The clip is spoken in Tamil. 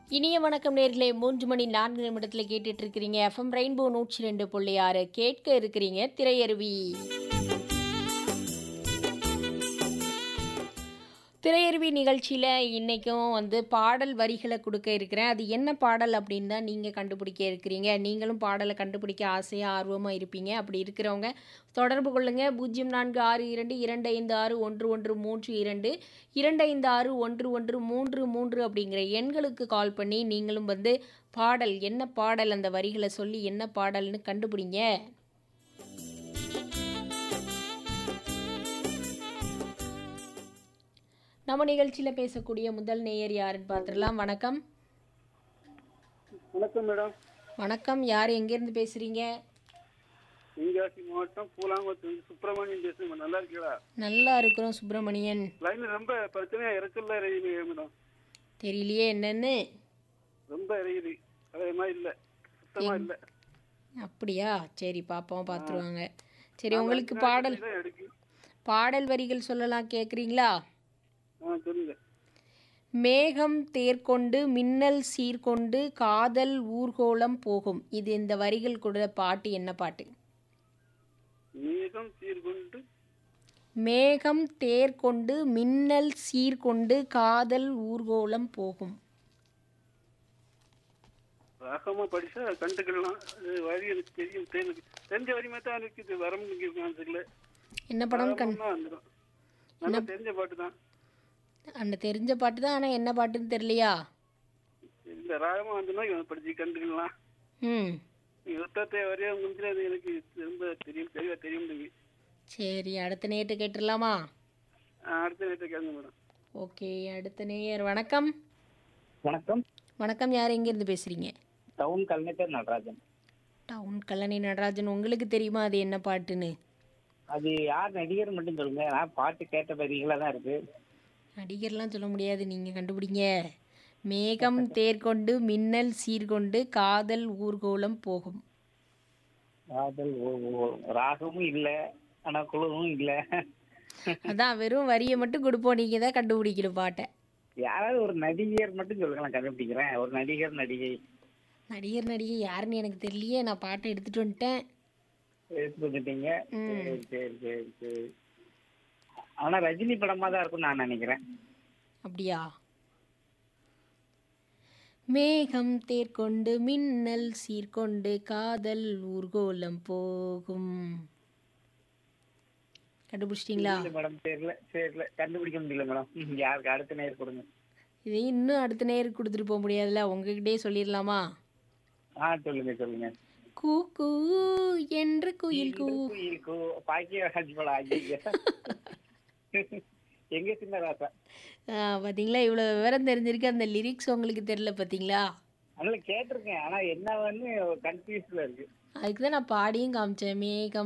இனிய வணக்கம் நேர்களே மூன்று மணி நான்கு நிமிடத்தில் கேட்டுட்டு இருக்கிறீங்க எஃப்எம் ரெயின்போ நூற்றி ரெண்டு புள்ளி ஆறு கேட்க இருக்கிறீங்க திரையருவி திரையருவி நிகழ்ச்சியில் இன்றைக்கும் வந்து பாடல் வரிகளை கொடுக்க இருக்கிறேன் அது என்ன பாடல் அப்படின்னு தான் நீங்கள் கண்டுபிடிக்க இருக்கிறீங்க நீங்களும் பாடலை கண்டுபிடிக்க ஆசையாக ஆர்வமாக இருப்பீங்க அப்படி இருக்கிறவங்க தொடர்பு கொள்ளுங்கள் பூஜ்ஜியம் நான்கு ஆறு இரண்டு இரண்டு ஐந்து ஆறு ஒன்று ஒன்று மூன்று இரண்டு இரண்டு ஐந்து ஆறு ஒன்று ஒன்று மூன்று மூன்று அப்படிங்கிற எண்களுக்கு கால் பண்ணி நீங்களும் வந்து பாடல் என்ன பாடல் அந்த வரிகளை சொல்லி என்ன பாடல்னு கண்டுபிடிங்க நம்ம நிகழ்ச்சியில் பேசக்கூடிய முதல் நேயர் யாருன்னு பார்த்துடலாம் வணக்கம் வணக்கம் மேடம் வணக்கம் யார் எங்கேருந்து பேசுகிறீங்க தென்காசி மாவட்டம் பூலாங்குளத்து சுப்பிரமணியன் பேசுங்க நல்லா இருக்கீங்களா நல்லா இருக்கிறோம் சுப்பிரமணியன் லைன் ரொம்ப பிரச்சனையா இறக்கல இறையுது மேடம் தெரியலையே என்னன்னு ரொம்ப இறையுது அதே மாதிரி இல்ல சுத்தமா இல்ல அப்படியா சரி பாப்போம் பார்த்துருவாங்க சரி உங்களுக்கு பாடல் இதான் எடுக்கு பாடல் வரிகள் சொல்லலாம் கேட்குறீங்களா ஆ சொல்லுங்க மேகம் தேர்கொண்டு மின்னல் சீர்கொண்டு காதல் ஊர்கோலம் போகும் இது இந்த வரிகள் கூட பாட்டு என்ன பாட்டு மேகம் சீர்கொண்டு மேகம் தேர்கொண்டு மின்னல் சீர்கொண்டு காதல் ஊர்கோலம் போகும் ராகமா படிச்சா கண்டுக்கலாம் அது வரி எனக்கு தெரியும் தெரிஞ்சு தெரிஞ்ச வரி மாதிரி தான் இருக்குது வரம் இருக்குல்ல என்ன படம் கண் வந்துடும் நல்லா தெரிஞ்ச பாட்டு தான் அந்த தெரிஞ்ச பாட்டு தான் ஆனால் என்ன பாட்டுன்னு தெரியலையா இந்த ராகமா வந்துன்னா இவன் படிச்சு கண்டுக்கலாம் ம் யுத்தத்தை வரையா முடிஞ்சது அது எனக்கு ரொம்ப தெரியும் தெளிவா தெரியும் நீங்க சரி அடுத்த நேட்டு கேட்டுடலாமா அடுத்த நேரத்தை கேளுங்க மேடம் ஓகே அடுத்த நேயர் வணக்கம் வணக்கம் வணக்கம் யார் எங்கேருந்து பேசுகிறீங்க டவுன் கல்நெட்டர் நடராஜன் டவுன் கல்லணை நடராஜன் உங்களுக்கு தெரியுமா அது என்ன பாட்டுன்னு அது யார் நடிகர் மட்டும் சொல்லுங்க நான் பாட்டு கேட்ட வரிகளா தான் இருக்கு நடிகர்லாம் சொல்ல முடியாது நீங்கள் கண்டுபிடிங்க மேகம் தேர்கொண்டு மின்னல் சீர்கொண்டு காதல் ஊர்கோலம் போகும் காதல் ஓ- ஓ- ராகமும் இல்ல ஆனா குழுவும் இல்ல அதான் வெறும் வரியை மட்டும் கொடுப்போம் நீங்கள் தான் கண்டுபிடிக்கணும் பாட்டை யாராவது ஒரு நடிகர் மட்டும் சொல்லுங்க நான் கண்டுபிடிக்கிறேன் ஒரு நடிகர் நடிகை நடிகர் நடிகை யாருன்னு எனக்கு தெரியலையே நான் பாட்டை எடுத்துகிட்டு வந்துட்டேன் எடுத்து வந்துட்டீங்க ம். சரி சரி சரி சரி ஆனா ரஜினி படமா தான் இருக்கும்னு நான் நினைக்கிறேன் அப்படியா மேகம் தேர்கொண்டு மின்னல் சீர்கொண்டு காதல் ஊர்கோலம் போகும் கண்டுபிடிச்சிட்டிங்களா இந்த படம் தெரியல தெரியல கண்டுபிடிக்க முடியல மேடம் ம், யாருக்கு அடுத்த நேர் கொடுங்க இதை இன்னும் அடுத்த நேருக்கு கொடுத்துட்டு போக முடியாதுல்ல உங்ககிட்டயே சொல்லிடலாமா ஆ சொல்லுங்க சொல்லுங்க கூ கூ என்று குயில் கூ குயில் கூ பாக்கியராஜ் படம் ஐயா எங்க சின்ன ராசா ஆ, பாத்தீங்களா இவ்வளோ விவரம் தெரிஞ்சிருக்கு அந்த லிரிக்ஸ் உங்களுக்கு தெரியல பார்த்தீங்களா அதனால கேட்டிருக்கேன் ஆனா என்ன வந்து கன்ஃபியூஸ்ல இருக்கு அதுக்கு தான் நான் பாடியும் காமிச்சேன் மேகம்